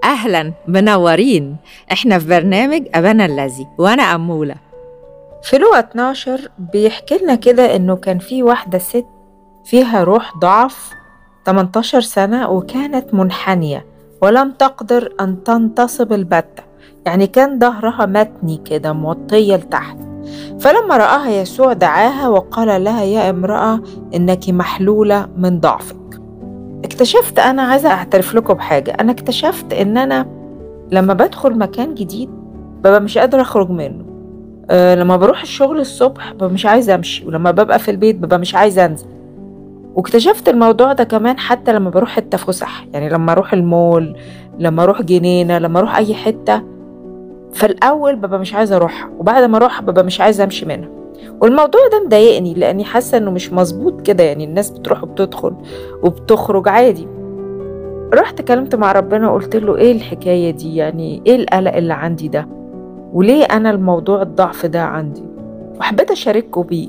أهلا منورين إحنا في برنامج أبانا الذي وأنا أمولة في لغة 12 بيحكي لنا كده إنه كان في واحدة ست فيها روح ضعف 18 سنة وكانت منحنية ولم تقدر أن تنتصب البتة يعني كان ظهرها متني كده موطية لتحت فلما رآها يسوع دعاها وقال لها يا امرأة إنك محلولة من ضعفك اكتشفت أنا عايزة أعترف لكم بحاجة أنا اكتشفت إن أنا لما بدخل مكان جديد ببقى مش قادرة أخرج منه أه لما بروح الشغل الصبح ببقى مش عايزة أمشي ولما ببقى في البيت ببقى مش عايزة أنزل واكتشفت الموضوع ده كمان حتى لما بروح حتة فسح يعني لما أروح المول لما أروح جنينة لما أروح أي حتة في الأول ببقى مش عايزة أروحها وبعد ما أروح ببقى مش عايزة أمشي منها والموضوع ده مضايقني لاني حاسه انه مش مظبوط كده يعني الناس بتروح وبتدخل وبتخرج عادي رحت كلمت مع ربنا وقلت له ايه الحكايه دي يعني ايه القلق اللي عندي ده وليه انا الموضوع الضعف ده عندي وحبيت اشاركه بيه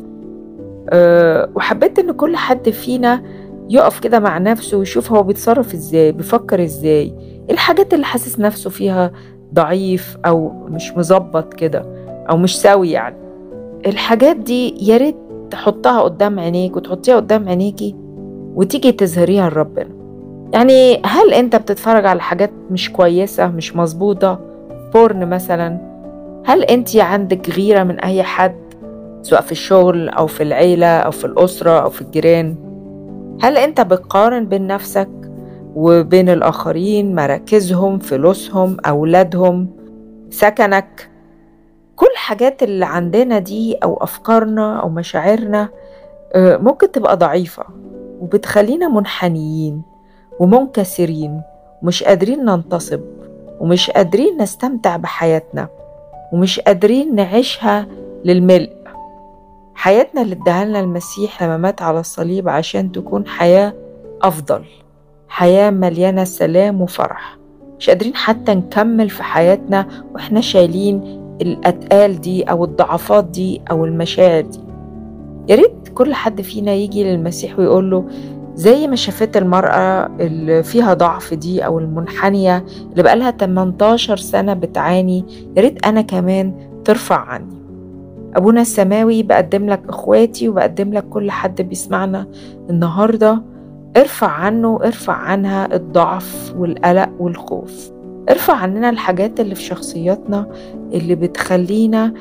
أه وحبيت ان كل حد فينا يقف كده مع نفسه ويشوف هو بيتصرف ازاي بيفكر ازاي ايه الحاجات اللي حاسس نفسه فيها ضعيف او مش مظبط كده او مش سوي يعني الحاجات دي يا ريت تحطها قدام عينيك وتحطيها قدام عينيكي وتيجي تظهريها لربنا يعني هل انت بتتفرج على حاجات مش كويسة مش مظبوطة بورن مثلا هل انت عندك غيرة من اي حد سواء في الشغل او في العيلة او في الاسرة او في الجيران هل انت بتقارن بين نفسك وبين الاخرين مراكزهم فلوسهم اولادهم سكنك كل الحاجات اللي عندنا دي أو أفكارنا أو مشاعرنا ممكن تبقى ضعيفة وبتخلينا منحنيين ومنكسرين ومش قادرين ننتصب ومش قادرين نستمتع بحياتنا ومش قادرين نعيشها للملء حياتنا اللي اداها لنا المسيح لما مات على الصليب عشان تكون حياة أفضل حياة مليانة سلام وفرح مش قادرين حتى نكمل في حياتنا واحنا شايلين الأتقال دي أو الضعفات دي أو المشاعر دي يا ريت كل حد فينا يجي للمسيح ويقول له زي ما شافت المرأة اللي فيها ضعف دي أو المنحنية اللي بقالها 18 سنة بتعاني يا ريت أنا كمان ترفع عني أبونا السماوي بقدم لك إخواتي وبقدم لك كل حد بيسمعنا النهاردة ارفع عنه ارفع عنها الضعف والقلق والخوف ارفع عننا الحاجات اللي في شخصياتنا اللي بتخلينا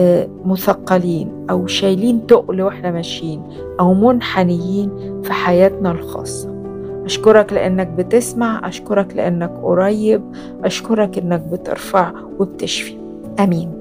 مثقلين او شايلين تقل واحنا ماشيين او منحنيين في حياتنا الخاصه اشكرك لانك بتسمع اشكرك لانك قريب اشكرك انك بترفع وبتشفي امين